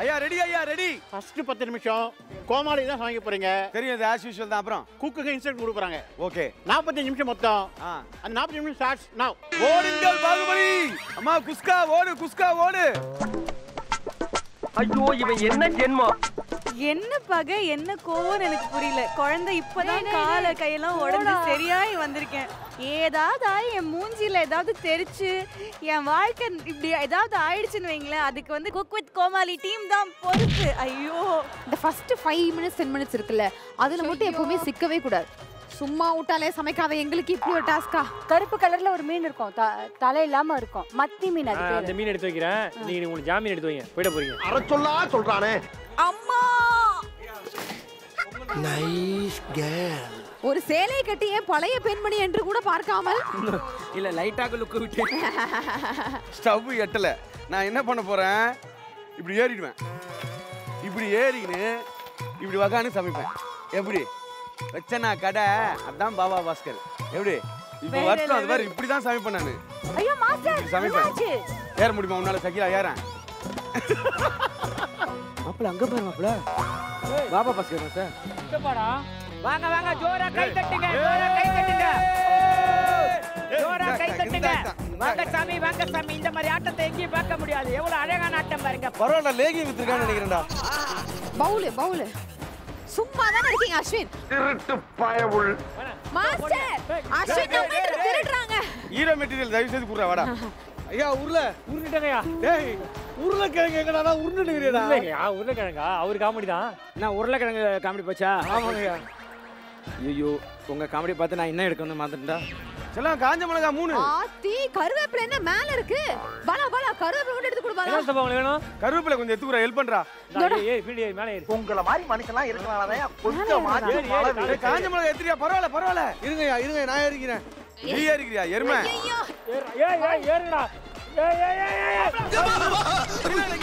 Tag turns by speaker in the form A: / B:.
A: ஐயா ரெடி ஐயா ready
B: first பத்து நிமிஷம் கோமாளி தான் சமைக்க போறீங்க
A: தெரியும் இது ஆஸ் யூஷுவல் தான் அப்புறம்
B: குக்குக்கு இன்ஸ்ட்ரக்ட் கொடுக்க போறாங்க
A: ஓகே
B: நாற்பத்தஞ்சு நிமிஷம் மொத்தம்
A: ஆ
B: அந்த நாற்பத்தஞ்சு நிமிஷம் ஸ்டார்ட்ஸ் நவ்
A: ஓடுங்கள் பாகுபலி அம்மா குஸ்கா ஓடு குஸ்கா ஓடு
C: ஐயோ இவன் என்ன ஜென்மம்
D: என்ன பகை என்ன கோவம்னு எனக்கு புரியல குழந்தை இப்பதான் கால கையெல்லாம் உடஞ்சு சரியாய் வந்திருக்கேன் ஏதாவது ஆயி என் மூஞ்சில ஏதாவது தெரிச்சு என் வாழ்க்கை இப்படி ஏதாவது ஆயிடுச்சுன்னு வைங்களேன் அதுக்கு வந்து குக் வித் கோமாளி டீம் தான் பொறுப்பு ஐயோ
E: இந்த first five minutes ten minutes இருக்குல்ல அதுல மட்டும் எப்பவுமே சிக்கவே கூடாது சும்மா விட்டாலே சமைக்காத எங்களுக்கு இப்படி ஒரு டாஸ்கா
F: கருப்பு கலர்ல ஒரு மீன் இருக்கும் த- தலை இல்லாம இருக்கும் மத்தி மீன் அது
G: ஆ,
F: பேரு.
G: அந்த மீன் எடுத்து வைக்கிறேன் நீங்க உங்களுக்கு ஜாமீன் எடுத்து வைங்க போயிட போறீங்க
H: அரை சொல்லா சொல்றானே
D: அம்மா
H: நைஸ் கேர்ள்
E: ஒரு சேலை கட்டியே பழைய பெண்மணி என்று கூட பார்க்காமல்
C: இல்ல லைட்டாக லுக்கு விட்டு
A: ஸ்டவ் எட்டல நான் என்ன பண்ண போறேன் இப்படி ஏறிடுவேன் இப்படி ஏறிக்கின்னு இப்படி வகான்னு சமைப்பேன் எப்படி வச்சனா கடை அதான் பாபா பாஸ்கர் எப்படி இப்போ
D: வேற
A: வருஷம் அது
D: level.
A: மாதிரி இப்படி தான் சமைப்பேன் நான்
F: ஐயோ மாஸ்டர்
A: இப்படி சமைப்பேன்
F: என்னாச்சு?
A: ஏற முடியுமா உன்னால சகிலா ஏறேன்
C: மாப்பிள அங்க பாரு மாப்பிள பாபா பாஸ்கர் சார் வாங்க வாங்க ஜோரா கை தட்டுங்க ஜோரா கை தட்டுங்க ஜோரா கை தட்டுங்க வாங்க சாமி வாங்க சாமி இந்த மாதிரி ஆட்டத்தை எங்கேயும் பார்க்க முடியாது எவ்வளவு அழகான ஆட்டம் பாருங்க
A: பரவாயில்ல லேகி வித்துருக்கான்னு நினைக்கிறேன்டா
E: பவுலு பவுலு சும்மா தானே இருக்கீங்க அஸ்வின்
H: திருட்டு பயவுள்
E: மாஸ்டர் அஸ்வின் நம்ம கிட்ட திருடுறாங்க
A: ஈரோ மெட்டீரியல் தயவு செய்து குடுறா வாடா ஐயா உருள
G: உருண்டுட்டேங்கய்யா
A: டேய் உருளைக்கிழங்கு எங்கடா உருண்டுடுங்கடா
G: இல்லைங்கய்யா உருளைக்கிழங்கா அவர் காமெடி தான்
C: நான் உருளைக்கிழங்கு காமெடி போச்சா
A: ஆமாங்கய்யா
C: ஐயோ உங்க காமெடி பார்த்து நான் என்ன எடுக்கணும்னு மாத்திட்டா
A: செல்லாம் காஞ்ச மிளகா மூணு
E: ஆத்தி கருவேப்பிலை என்ன மேல இருக்கு பாலா பாலா கருவேப்பிலை மட்டும் எடுத்து கொடு பாலா
G: என்ன சம்பா உங்களுக்கு வேணும்
A: கருவேப்பிலை கொஞ்சம் எடுத்துக்குறா ஹெல்ப் பண்றா
G: இந்தா, ஏய், ஏய், பின்னாடி ஏறு, மேலே ஏறு.
H: உங்களை மாதிரி மனுஷன்லாம் இருக்கனாலதான் கொஞ்சம் மாற்றி
G: ஏறு,
H: மழை
G: ஏறு,
H: பெய்யுது.
A: டேய், காஞ்ச மிளகா எடுத்துறியா பரவாயில்ல பரவாயில்ல இருங்கய்யா இருங்க நான் ஏறிக்கிறேன் நீ ஏறிக்கிறியா எருமை
E: ஐயோ
G: ஏறு, ஏய், ஏய், ஏறுங்கடா. ஏய், ஏய், ஏய், ஏய், ஏய்.